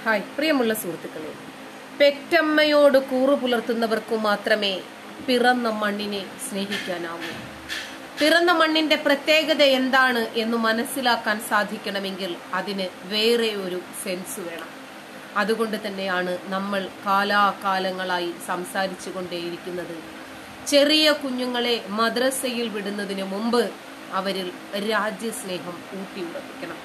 Hi പ്രിയമുള്ള സുഹൃത്തുക്കളെ പെറ്റമ്മയോട് കൂറു പുലർത്തുന്നവർക്കു മാത്രമേ പിറന്ന മണ്ണിനെ സ്നേഹിക്കാനാവൂ പിറന്ന മണ്ണിന്റെ പ്രത്യേകത എന്താണ് എന്ന് മനസ്സിലാക്കാൻ സാധിക്കണമെങ്കിൽ അതിന് വേറെ ഒരു സെൻസ് വേണം അതുകൊണ്ട് തന്നെയാണ് നമ്മൾ കാലാകാലങ്ങളായി സംസാരിച്ചു കൊണ്ടേയിരിക്കുന്നത് ചെറിയ കുഞ്ഞുങ്ങളെ മദ്രസയിൽ വിടുന്നതിന് മുമ്പ് അവരിൽ രാജ്യസ്നേഹം ഊട്ടിയുറപ്പിക്കണം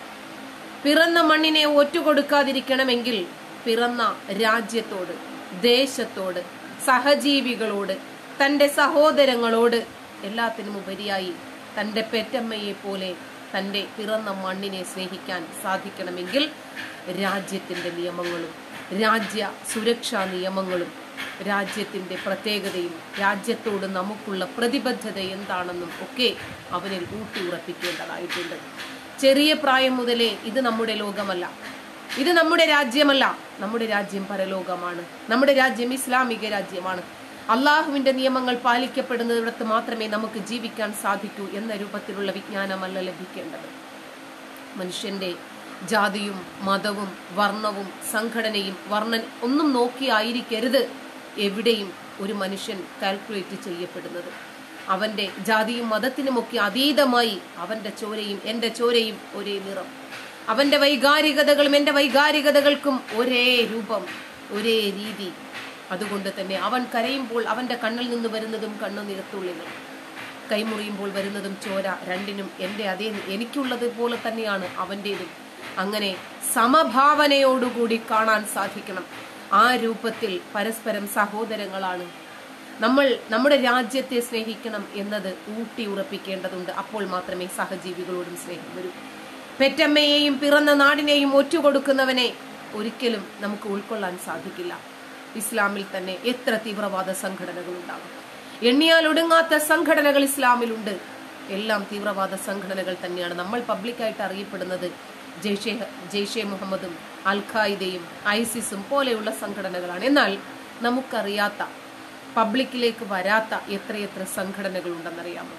പിറന്ന മണ്ണിനെ ഒറ്റുകൊടുക്കാതിരിക്കണമെങ്കിൽ പിറന്ന രാജ്യത്തോട് ദേശത്തോട് സഹജീവികളോട് തന്റെ സഹോദരങ്ങളോട് എല്ലാത്തിനും ഉപരിയായി തന്റെ പെറ്റമ്മയെ പോലെ തന്റെ പിറന്ന മണ്ണിനെ സ്നേഹിക്കാൻ സാധിക്കണമെങ്കിൽ രാജ്യത്തിന്റെ നിയമങ്ങളും രാജ്യ സുരക്ഷാ നിയമങ്ങളും രാജ്യത്തിന്റെ പ്രത്യേകതയും രാജ്യത്തോട് നമുക്കുള്ള പ്രതിബദ്ധത എന്താണെന്നും ഒക്കെ അവനിൽ ഊട്ടിയുറപ്പിക്കേണ്ടതായിട്ടുണ്ട് ചെറിയ പ്രായം മുതലേ ഇത് നമ്മുടെ ലോകമല്ല ഇത് നമ്മുടെ രാജ്യമല്ല നമ്മുടെ രാജ്യം പരലോകമാണ് നമ്മുടെ രാജ്യം ഇസ്ലാമിക രാജ്യമാണ് അള്ളാഹുവിന്റെ നിയമങ്ങൾ പാലിക്കപ്പെടുന്നിടത്ത് മാത്രമേ നമുക്ക് ജീവിക്കാൻ സാധിക്കൂ എന്ന രൂപത്തിലുള്ള വിജ്ഞാനമല്ല ലഭിക്കേണ്ടത് മനുഷ്യന്റെ ജാതിയും മതവും വർണ്ണവും സംഘടനയും വർണ്ണൻ ഒന്നും നോക്കിയായിരിക്കരുത് എവിടെയും ഒരു മനുഷ്യൻ കാൽക്കുലേറ്റ് ചെയ്യപ്പെടുന്നത് അവന്റെ ജാതിയും മതത്തിനുമൊക്കെ അതീതമായി അവന്റെ ചോരയും എന്റെ ചോരയും ഒരേ നിറം അവന്റെ വൈകാരികതകളും എന്റെ വൈകാരികതകൾക്കും ഒരേ രൂപം ഒരേ രീതി അതുകൊണ്ട് തന്നെ അവൻ കരയുമ്പോൾ അവന്റെ കണ്ണിൽ നിന്ന് വരുന്നതും കണ്ണുനിരത്തുള്ളികൾ കൈമുറിയുമ്പോൾ വരുന്നതും ചോര രണ്ടിനും എൻ്റെ അതേ എനിക്കുള്ളത് പോലെ തന്നെയാണ് അവൻ്റെതും അങ്ങനെ സമഭാവനയോടുകൂടി കാണാൻ സാധിക്കണം ആ രൂപത്തിൽ പരസ്പരം സഹോദരങ്ങളാണ് നമ്മൾ നമ്മുടെ രാജ്യത്തെ സ്നേഹിക്കണം എന്നത് ഊട്ടി ഉറപ്പിക്കേണ്ടതുണ്ട് അപ്പോൾ മാത്രമേ സഹജീവികളോടും സ്നേഹം വരൂ പെറ്റമ്മയെയും പിറന്ന നാടിനെയും ഒറ്റുകൊടുക്കുന്നവനെ ഒരിക്കലും നമുക്ക് ഉൾക്കൊള്ളാൻ സാധിക്കില്ല ഇസ്ലാമിൽ തന്നെ എത്ര തീവ്രവാദ സംഘടനകൾ ഉണ്ടാകും എണ്ണിയാൽ ഒടുങ്ങാത്ത സംഘടനകൾ ഇസ്ലാമിലുണ്ട് എല്ലാം തീവ്രവാദ സംഘടനകൾ തന്നെയാണ് നമ്മൾ പബ്ലിക്കായിട്ട് അറിയപ്പെടുന്നത് ജെയ്ഷെ ജെയ്ഷെ മുഹമ്മദും അൽ ഖായിദയും ഐസിസും പോലെയുള്ള സംഘടനകളാണ് എന്നാൽ നമുക്കറിയാത്ത പബ്ലിക്കിലേക്ക് വരാത്ത എത്രയെത്ര സംഘടനകൾ ഉണ്ടെന്നറിയാമോ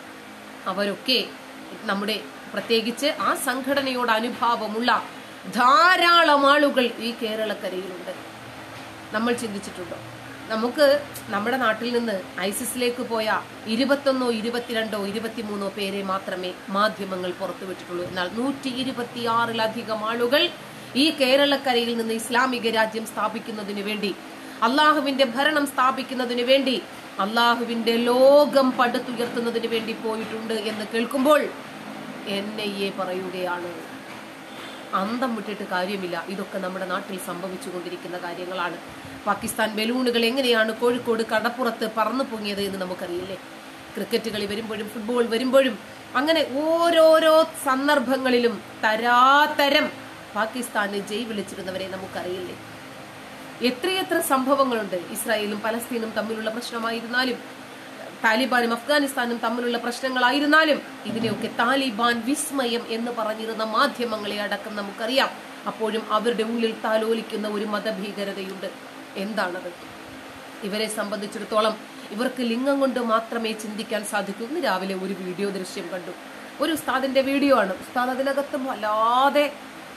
അവരൊക്കെ നമ്മുടെ പ്രത്യേകിച്ച് ആ സംഘടനയോട് അനുഭാവമുള്ള ധാരാളം ആളുകൾ ഈ കേരളക്കരയിലുണ്ട് നമ്മൾ ചിന്തിച്ചിട്ടുണ്ടോ നമുക്ക് നമ്മുടെ നാട്ടിൽ നിന്ന് ഐസിസിലേക്ക് പോയ ഇരുപത്തൊന്നോ ഇരുപത്തിരണ്ടോ ഇരുപത്തിമൂന്നോ പേരെ മാത്രമേ മാധ്യമങ്ങൾ പുറത്തുവിട്ടിട്ടുള്ളൂ എന്നാൽ നൂറ്റി ഇരുപത്തിയാറിലധികം ആളുകൾ ഈ കേരളക്കരയിൽ നിന്ന് ഇസ്ലാമിക രാജ്യം സ്ഥാപിക്കുന്നതിനു വേണ്ടി അള്ളാഹുവിന്റെ ഭരണം സ്ഥാപിക്കുന്നതിനു വേണ്ടി അള്ളാഹുവിന്റെ ലോകം പടുത്തുയർത്തുന്നതിന് വേണ്ടി പോയിട്ടുണ്ട് എന്ന് കേൾക്കുമ്പോൾ എന്നെ പറയുകയാണ് അന്തം വിട്ടിട്ട് കാര്യമില്ല ഇതൊക്കെ നമ്മുടെ നാട്ടിൽ സംഭവിച്ചു കൊണ്ടിരിക്കുന്ന കാര്യങ്ങളാണ് പാകിസ്ഥാൻ ബലൂണുകൾ എങ്ങനെയാണ് കോഴിക്കോട് കടപ്പുറത്ത് പറന്നു പൊങ്ങിയത് എന്ന് നമുക്കറിയില്ലേ ക്രിക്കറ്റ് കളി വരുമ്പോഴും ഫുട്ബോൾ വരുമ്പോഴും അങ്ങനെ ഓരോരോ സന്ദർഭങ്ങളിലും തരാതരം പാകിസ്ഥാന് ജയ് വിളിച്ചിരുന്നവരെ നമുക്കറിയില്ലേ എത്രയെത്ര സംഭവങ്ങളുണ്ട് ഇസ്രായേലും പലസ്തീനും തമ്മിലുള്ള പ്രശ്നമായിരുന്നാലും താലിബാനും അഫ്ഗാനിസ്ഥാനും തമ്മിലുള്ള പ്രശ്നങ്ങളായിരുന്നാലും ഇതിനെയൊക്കെ താലിബാൻ വിസ്മയം എന്ന് പറഞ്ഞിരുന്ന മാധ്യമങ്ങളെ അടക്കം നമുക്കറിയാം അപ്പോഴും അവരുടെ ഉള്ളിൽ താലോലിക്കുന്ന ഒരു മതഭീകരതയുണ്ട് എന്താണത് ഇവരെ സംബന്ധിച്ചിടത്തോളം ഇവർക്ക് ലിംഗം കൊണ്ട് മാത്രമേ ചിന്തിക്കാൻ സാധിക്കൂ ഇന്ന് രാവിലെ ഒരു വീഡിയോ ദൃശ്യം കണ്ടു ഒരു ഉസ്താദിന്റെ വീഡിയോ ആണ് ഉസ്താദ് അതിനകത്ത് വല്ലാതെ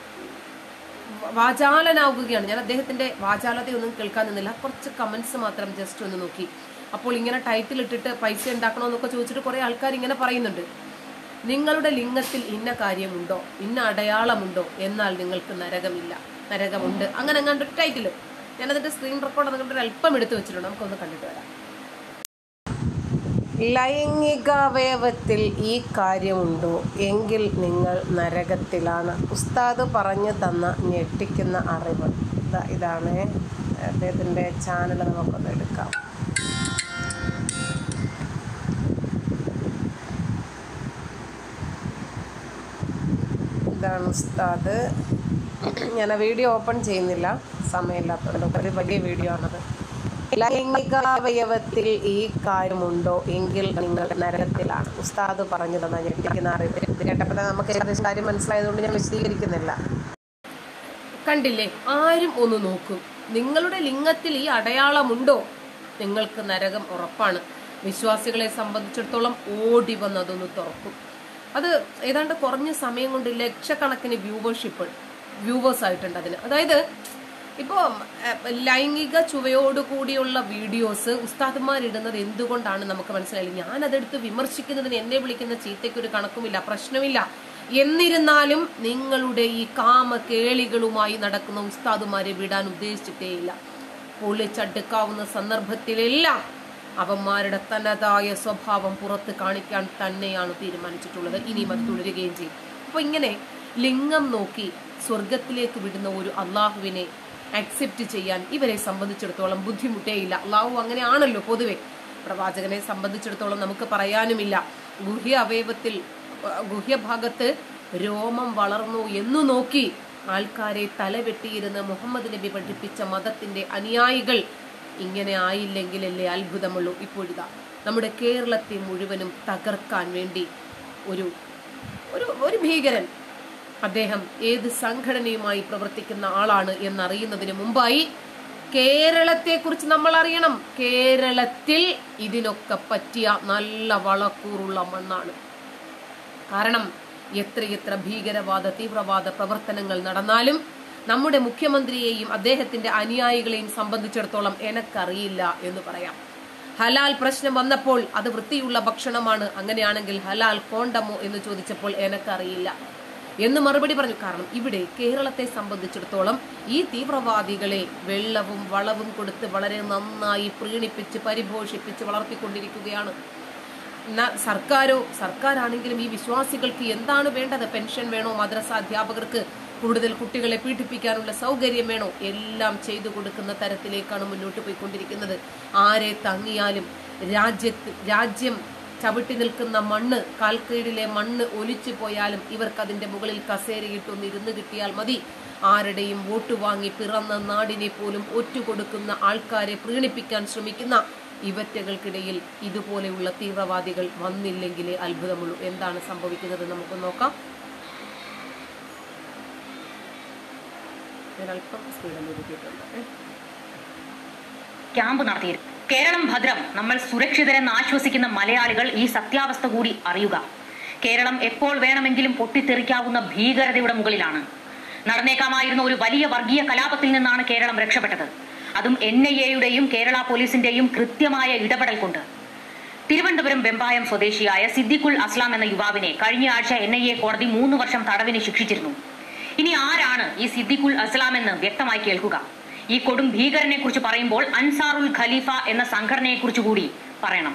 വാചാലനാവുകയാണ് ഞാൻ അദ്ദേഹത്തിന്റെ വാചാലതയൊന്നും കേൾക്കാൻ നിന്നില്ല കുറച്ച് കമന്റ്സ് മാത്രം ജസ്റ്റ് ഒന്ന് നോക്കി അപ്പോൾ ഇങ്ങനെ ടൈറ്റിൽ ഇട്ടിട്ട് പൈസ ഉണ്ടാക്കണമെന്നൊക്കെ ചോദിച്ചിട്ട് കുറെ ആൾക്കാർ ഇങ്ങനെ പറയുന്നുണ്ട് നിങ്ങളുടെ ലിംഗത്തിൽ ഇന്ന കാര്യമുണ്ടോ ഇന്ന അടയാളമുണ്ടോ എന്നാൽ നിങ്ങൾക്ക് നരകമില്ല നരകമുണ്ട് അങ്ങനെ അങ്ങാണ്ട് ഒരു ടൈറ്റിൽ ഞാനതിന്റെ സ്ക്രീൻ റെക്കോർഡ് അതുകൊണ്ട് ഒരു അല്പം എടുത്തു വെച്ചിട്ടുണ്ട് നമുക്കൊന്ന് കണ്ടിട്ട് വരാം ലൈംഗികാവയവത്തിൽ ഈ കാര്യമുണ്ടോ എങ്കിൽ നിങ്ങൾ നരകത്തിലാണ് ഉസ്താദ് പറഞ്ഞു തന്ന ഞെട്ടിക്കുന്ന അറിവ് ഇതാ ഇതാണ് അദ്ദേഹത്തിൻ്റെ ചാനൽ നമുക്കൊന്ന് എടുക്കാം ഇതാണ് ഉസ്താദ് ഞാൻ ആ വീഡിയോ ഓപ്പൺ ചെയ്യുന്നില്ല സമയമില്ലാത്തതുകൊണ്ട് ഒരു വലിയ വീഡിയോ ആണത് ലൈംഗികാവയവത്തിൽ ഈ കാര്യമുണ്ടോ എങ്കിൽ നിങ്ങൾ നരകത്തിലാണ് ഉസ്താദ് പറഞ്ഞു തന്ന ഞെട്ടിക്കുന്ന അറിവ് ഇത് കേട്ടപ്പോൾ നമുക്ക് ഏകദേശം കാര്യം മനസ്സിലായതുകൊണ്ട് ഞാൻ വിശദീകരിക്കുന്നില്ല കണ്ടില്ലേ ആരും ഒന്ന് നോക്കും നിങ്ങളുടെ ലിംഗത്തിൽ ഈ അടയാളമുണ്ടോ നിങ്ങൾക്ക് നരകം ഉറപ്പാണ് വിശ്വാസികളെ സംബന്ധിച്ചിടത്തോളം ഓടി വന്ന് അതൊന്ന് തുറക്കും അത് ഏതാണ്ട് കുറഞ്ഞ സമയം കൊണ്ട് ലക്ഷക്കണക്കിന് വ്യൂവർഷിപ്പ് വ്യൂവേഴ്സ് ആയിട്ടുണ്ട് അതിന് അതായത് ഇപ്പോൾ ലൈംഗിക ചുവയോടുകൂടിയുള്ള വീഡിയോസ് ഉസ്താദുമാരിടുന്നത് എന്തുകൊണ്ടാണ് നമുക്ക് മനസ്സിലായില്ല ഞാൻ അതെടുത്ത് വിമർശിക്കുന്നതിന് എന്നെ വിളിക്കുന്ന ചീത്തയ്ക്ക് ഒരു കണക്കുമില്ല പ്രശ്നമില്ല എന്നിരുന്നാലും നിങ്ങളുടെ ഈ കാമ കേളികളുമായി നടക്കുന്ന ഉസ്താദുമാരെ വിടാൻ ഉദ്ദേശിച്ചിട്ടേയില്ല പൊളിച്ചടുക്കാവുന്ന സന്ദർഭത്തിലെല്ലാം അവന്മാരുടെ തനതായ സ്വഭാവം പുറത്ത് കാണിക്കാൻ തന്നെയാണ് തീരുമാനിച്ചിട്ടുള്ളത് ഇനിയും അത് തുടരുകയും ചെയ്യും അപ്പൊ ഇങ്ങനെ ലിംഗം നോക്കി സ്വർഗത്തിലേക്ക് വിടുന്ന ഒരു അള്ളാഹുവിനെ അക്സെപ്റ്റ് ചെയ്യാൻ ഇവരെ സംബന്ധിച്ചിടത്തോളം ബുദ്ധിമുട്ടേയില്ല അള്ളാഹു അങ്ങനെയാണല്ലോ പൊതുവെ പ്രവാചകനെ സംബന്ധിച്ചിടത്തോളം നമുക്ക് പറയാനുമില്ല ഗുഹ്യ അവയവത്തിൽ അഹ് ഗുഹ്യഭാഗത്ത് രോമം വളർന്നു എന്നു നോക്കി ആൾക്കാരെ തലവെട്ടിയിരുന്ന് മുഹമ്മദ് നബി പഠിപ്പിച്ച മതത്തിന്റെ അനുയായികൾ ഇങ്ങനെ ആയില്ലെങ്കിലല്ലേ അത്ഭുതമുള്ളൂ ഇപ്പോഴിതാ നമ്മുടെ കേരളത്തെ മുഴുവനും തകർക്കാൻ വേണ്ടി ഒരു ഒരു ഒരു ഭീകരൻ അദ്ദേഹം ഏത് സംഘടനയുമായി പ്രവർത്തിക്കുന്ന ആളാണ് എന്നറിയുന്നതിന് മുമ്പായി കേരളത്തെ കുറിച്ച് നമ്മൾ അറിയണം കേരളത്തിൽ ഇതിനൊക്കെ പറ്റിയ നല്ല വളക്കൂറുള്ള മണ്ണാണ് കാരണം എത്രയെത്ര ഭീകരവാദ തീവ്രവാദ പ്രവർത്തനങ്ങൾ നടന്നാലും നമ്മുടെ മുഖ്യമന്ത്രിയെയും അദ്ദേഹത്തിന്റെ അനുയായികളെയും സംബന്ധിച്ചിടത്തോളം എനക്കറിയില്ല എന്ന് പറയാം ഹലാൽ പ്രശ്നം വന്നപ്പോൾ അത് വൃത്തിയുള്ള ഭക്ഷണമാണ് അങ്ങനെയാണെങ്കിൽ ഹലാൽ കോണ്ടമോ എന്ന് ചോദിച്ചപ്പോൾ എനക്കറിയില്ല എന്ന് മറുപടി പറഞ്ഞു കാരണം ഇവിടെ കേരളത്തെ സംബന്ധിച്ചിടത്തോളം ഈ തീവ്രവാദികളെ വെള്ളവും വളവും കൊടുത്ത് വളരെ നന്നായി പ്രീണിപ്പിച്ച് പരിപോഷിപ്പിച്ച് വളർത്തിക്കൊണ്ടിരിക്കുകയാണ് ന- സർക്കാരോ സർക്കാരാണെങ്കിലും ഈ വിശ്വാസികൾക്ക് എന്താണ് വേണ്ടത് പെൻഷൻ വേണോ മദ്രസ അധ്യാപകർക്ക് കൂടുതൽ കുട്ടികളെ പീഡിപ്പിക്കാനുള്ള സൗകര്യം വേണോ എല്ലാം ചെയ്തു കൊടുക്കുന്ന തരത്തിലേക്കാണ് മുന്നോട്ട് പോയിക്കൊണ്ടിരിക്കുന്നത് ആരെ തങ്ങിയാലും രാജ്യത്ത് രാജ്യം ചവിട്ടി നിൽക്കുന്ന മണ്ണ് കാൽക്കീഴിലെ മണ്ണ് ഒലിച്ചു പോയാലും ഇവർക്ക് അതിന്റെ മുകളിൽ കസേരയിട്ടൊന്ന് ഇരുന്ന് കിട്ടിയാൽ മതി ആരുടെയും വോട്ട് വാങ്ങി പിറന്ന നാടിനെ പോലും ഒറ്റുകൊടുക്കുന്ന ആൾക്കാരെ പ്രീണിപ്പിക്കാൻ ശ്രമിക്കുന്ന ഇവറ്റകൾക്കിടയിൽ ഇതുപോലെയുള്ള തീവ്രവാദികൾ വന്നില്ലെങ്കിലേ അത്ഭുതമുള്ളൂ എന്താണ് സംഭവിക്കുന്നത് നമുക്ക് നോക്കാം ഞാൻ അല്പം സ്പീഡ് ഒതുക്കിയിട്ടുണ്ട് ഏ. ക്യാമ്പ് നടത്തിയിരുന്നു കേരളം ഭദ്രം നമ്മൾ സുരക്ഷിതരെന്ന് ആശ്വസിക്കുന്ന മലയാളികൾ ഈ സത്യാവസ്ഥ കൂടി അറിയുക കേരളം എപ്പോൾ വേണമെങ്കിലും പൊട്ടിത്തെറിക്കാവുന്ന ഭീകരതയുടെ മുകളിലാണ് നടന്നേക്കാമായിരുന്ന ഒരു വലിയ വർഗീയ കലാപത്തിൽ നിന്നാണ് കേരളം രക്ഷപ്പെട്ടത് അതും എൻ ഐ എയുടെയും കേരള പോലീസിന്റെയും കൃത്യമായ ഇടപെടൽ കൊണ്ട് തിരുവനന്തപുരം വെമ്പായം സ്വദേശിയായ സിദ്ദിഖുൽ അസ്ലാം എന്ന യുവാവിനെ കഴിഞ്ഞ ആഴ്ച എൻ ഐ എ കോടതി മൂന്ന് വർഷം തടവിന് ശിക്ഷിച്ചിരുന്നു ഇനി ആരാണ് ഈ സിദ്ദിഖുൽ അസ്ലാം എന്ന് വ്യക്തമായി കേൾക്കുക ഈ കൊടും ഭീകരനെ കുറിച്ച് പറയുമ്പോൾ അൻസാറുൽ ഖലീഫ എന്ന സംഘടനയെ കുറിച്ച് കൂടി പറയണം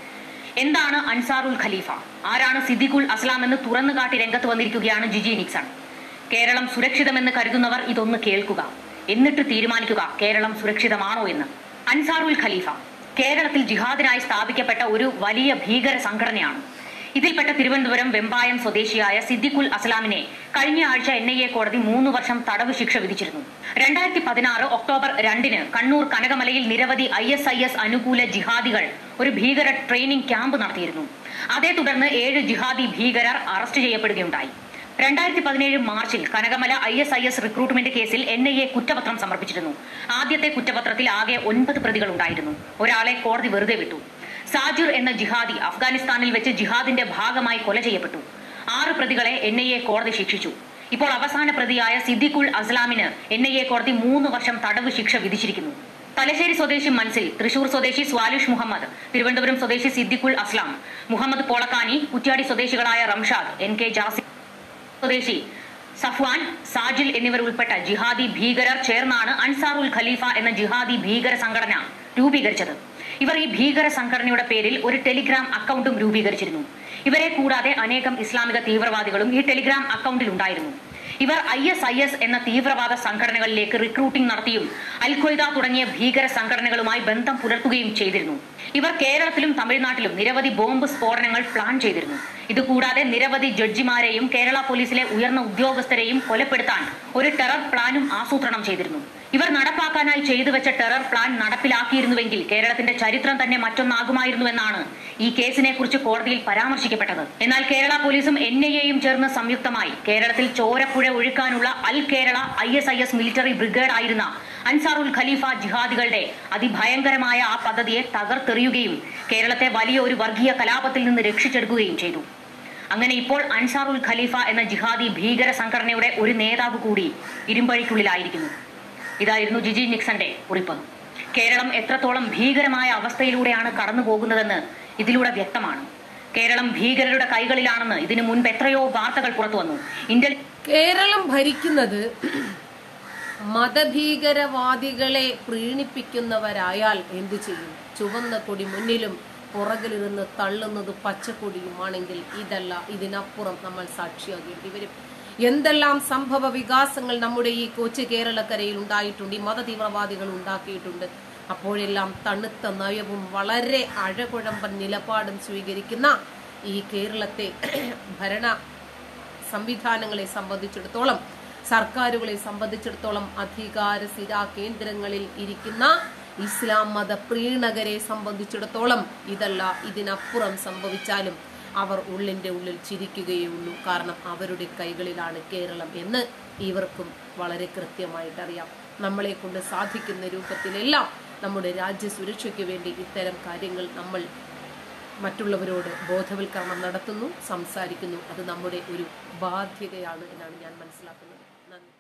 എന്താണ് അൻസാറുൽ ഖലീഫ ആരാണ് സിദ്ദിഖുൽ അസ്ലാം എന്ന് തുറന്നു കാട്ടി രംഗത്ത് വന്നിരിക്കുകയാണ് ജിജി നിക്സൺ കേരളം സുരക്ഷിതമെന്ന് കരുതുന്നവർ ഇതൊന്ന് കേൾക്കുക എന്നിട്ട് തീരുമാനിക്കുക കേരളം സുരക്ഷിതമാണോ എന്ന് അൻസാറുൽ ഖലീഫ കേരളത്തിൽ ജിഹാദിനായി സ്ഥാപിക്കപ്പെട്ട ഒരു വലിയ ഭീകര സംഘടനയാണ് ഇതിൽപ്പെട്ട തിരുവനന്തപുരം വെമ്പായം സ്വദേശിയായ സിദ്ദിഖുൽ അസ്ലാമിനെ കഴിഞ്ഞ ആഴ്ച എൻ ഐ എ കോടതി മൂന്ന് വർഷം തടവ് ശിക്ഷ വിധിച്ചിരുന്നു രണ്ടായിരത്തി പതിനാറ് ഒക്ടോബർ രണ്ടിന് കണ്ണൂർ കനകമലയിൽ നിരവധി ഐ എസ് ഐ എസ് അനുകൂല ജിഹാദികൾ ഒരു ഭീകര ട്രെയിനിംഗ് ക്യാമ്പ് നടത്തിയിരുന്നു അതേ തുടർന്ന് ഏഴ് ജിഹാദി ഭീകരർ അറസ്റ്റ് ചെയ്യപ്പെടുകയുണ്ടായി രണ്ടായിരത്തി പതിനേഴ് മാർച്ചിൽ Kanakamala I S I S recruitment കേസിൽ എൻ ഐ എ കുറ്റപത്രം സമർപ്പിച്ചിരുന്നു ആദ്യത്തെ കുറ്റപത്രത്തിൽ ആകെ ഒൻപത് പ്രതികൾ ഉണ്ടായിരുന്നു ഒരാളെ കോടതി വെറുതെ വിട്ടു സാജിർ എന്ന ജിഹാദി അഫ്ഗാനിസ്ഥാനിൽ വെച്ച് ജിഹാദിന്റെ ഭാഗമായി കൊല ചെയ്യപ്പെട്ടു ആറ് പ്രതികളെ എൻ ഐ എ കോടതി ശിക്ഷിച്ചു ഇപ്പോൾ അവസാന പ്രതിയായ സിദ്ദിഖുൽ അസ്ലാമിന് എൻ ഐ എ കോടതി മൂന്ന് വർഷം തടവ് ശിക്ഷ വിധിച്ചിരിക്കുന്നു തലശ്ശേരി സ്വദേശി മൻസിൽ തൃശൂർ സ്വദേശി സ്വാലിഷ് മുഹമ്മദ് തിരുവനന്തപുരം സ്വദേശി സിദ്ദിഖുൽ അസ്ലാം മുഹമ്മദ് പോളക്കാനി കുറ്റ്യാടി സ്വദേശികളായ റംഷാദ് എൻ കെ ജാസി സ്വദേശി സഫ്വാൻ സാജിൽ എന്നിവർ ഉൾപ്പെട്ട ജിഹാദി ഭീകരർ ചേർന്നാണ് അൻസാറുൽ ഖലീഫ എന്ന ജിഹാദി ഭീകര സംഘടന രൂപീകരിച്ചത് ഇവർ ഈ ഭീകര സംഘടനയുടെ പേരിൽ ഒരു ടെലിഗ്രാം അക്കൗണ്ടും രൂപീകരിച്ചിരുന്നു ഇവരെ കൂടാതെ അനേകം ഇസ്ലാമിക തീവ്രവാദികളും ഈ ടെലിഗ്രാം അക്കൗണ്ടിൽ ഉണ്ടായിരുന്നു ഇവർ ഐ എസ് ഐ എസ് എന്ന തീവ്രവാദ സംഘടനകളിലേക്ക് റിക്രൂട്ടിംഗ് നടത്തിയും അൽ ഖ്വയ്ദ തുടങ്ങിയ ഭീകര സംഘടനകളുമായി ബന്ധം പുലർത്തുകയും ചെയ്തിരുന്നു ഇവർ കേരളത്തിലും തമിഴ്നാട്ടിലും നിരവധി ബോംബ് സ്ഫോടനങ്ങൾ പ്ലാൻ ചെയ്തിരുന്നു ഇതുകൂടാതെ നിരവധി ജഡ്ജിമാരെയും കേരള പോലീസിലെ ഉയർന്ന ഉദ്യോഗസ്ഥരെയും കൊലപ്പെടുത്താൻ ഒരു ടെറർ പ്ലാനും ആസൂത്രണം ചെയ്തിരുന്നു ഇവർ നടപ്പാക്കാനായി ചെയ്തു വെച്ച ടെറർ പ്ലാൻ നടപ്പിലാക്കിയിരുന്നുവെങ്കിൽ കേരളത്തിന്റെ ചരിത്രം തന്നെ മറ്റൊന്നാകുമായിരുന്നുവെന്നാണ് ഈ കേസിനെ കുറിച്ച് കോടതിയിൽ പരാമർശിക്കപ്പെട്ടത് എന്നാൽ കേരള പോലീസും എൻ ഐ എയും ചേർന്ന് സംയുക്തമായി കേരളത്തിൽ ചോരപ്പുഴ ഒഴുക്കാനുള്ള Al Kerala I S I S military brigade ആയിരുന്ന അൻസാറുൽ ഖലീഫ ജിഹാദികളുടെ അതിഭയങ്കരമായ ആ പദ്ധതിയെ തകർത്തെറിയുകയും കേരളത്തെ വലിയ ഒരു വർഗീയ കലാപത്തിൽ നിന്ന് രക്ഷിച്ചെടുക്കുകയും ചെയ്തു അങ്ങനെ ഇപ്പോൾ അൻസാറുൽ ഖലീഫ എന്ന ജിഹാദി ഭീകര സംഘടനയുടെ ഒരു നേതാവ് കൂടി ഇരുമ്പഴിക്കുള്ളിലായിരിക്കുന്നു ഇതായിരുന്നു ജിജി നിക്സന്റെ കുറിപ്പ് കേരളം എത്രത്തോളം ഭീകരമായ അവസ്ഥയിലൂടെയാണ് കടന്നു പോകുന്നതെന്ന് ഇതിലൂടെ വ്യക്തമാണ് കേരളം ഭീകരരുടെ കൈകളിലാണെന്ന് ഇതിനു മുൻപ് എത്രയോ വാർത്തകൾ പുറത്തു വന്നു ഇന്റൽ കേരളം ഭരിക്കുന്നത് മതഭീകരവാദികളെ പ്രീണിപ്പിക്കുന്നവരായാൽ എന്തു ചെയ്യും ചുവന്ന കൊടി മുന്നിലും പുറകിലിരുന്ന് തള്ളുന്നത് പച്ചക്കൊടിയുമാണെങ്കിൽ ഇതല്ല ഇതിനപ്പുറം നമ്മൾ സാക്ഷിയാകേണ്ടി വരും എന്തെല്ലാം സംഭവ വികാസങ്ങൾ നമ്മുടെ ഈ കൊച്ചു കേരളക്കരയിൽ ഉണ്ടായിട്ടുണ്ട് ഈ മതതീവ്രവാദികൾ ഉണ്ടാക്കിയിട്ടുണ്ട് അപ്പോഴെല്ലാം തണുത്ത നയവും വളരെ അഴകുഴമ്പൻ നിലപാടും സ്വീകരിക്കുന്ന ഈ കേരളത്തെ ഭരണ സംവിധാനങ്ങളെ സംബന്ധിച്ചിടത്തോളം സർക്കാരുകളെ സംബന്ധിച്ചിടത്തോളം അധികാര സ്ഥിരാ കേന്ദ്രങ്ങളിൽ ഇരിക്കുന്ന ഇസ്ലാം മത പ്രീണകരെ സംബന്ധിച്ചിടത്തോളം ഇതല്ല ഇതിനപ്പുറം സംഭവിച്ചാലും അവർ ഉള്ളിന്റെ ഉള്ളിൽ ചിരിക്കുകയേ ഉള്ളൂ കാരണം അവരുടെ കൈകളിലാണ് കേരളം എന്ന് ഇവർക്കും വളരെ കൃത്യമായിട്ട് അറിയാം നമ്മളെ കൊണ്ട് സാധിക്കുന്ന രൂപത്തിലെല്ലാം നമ്മുടെ രാജ്യ സുരക്ഷയ്ക്ക് വേണ്ടി ഇത്തരം കാര്യങ്ങൾ നമ്മൾ മറ്റുള്ളവരോട് ബോധവൽക്കരണം നടത്തുന്നു സംസാരിക്കുന്നു അത് നമ്മുടെ ഒരു ബാധ്യതയാണ് എന്നാണ് ഞാൻ മനസ്സിലാക്കുന്നത് നന്ദി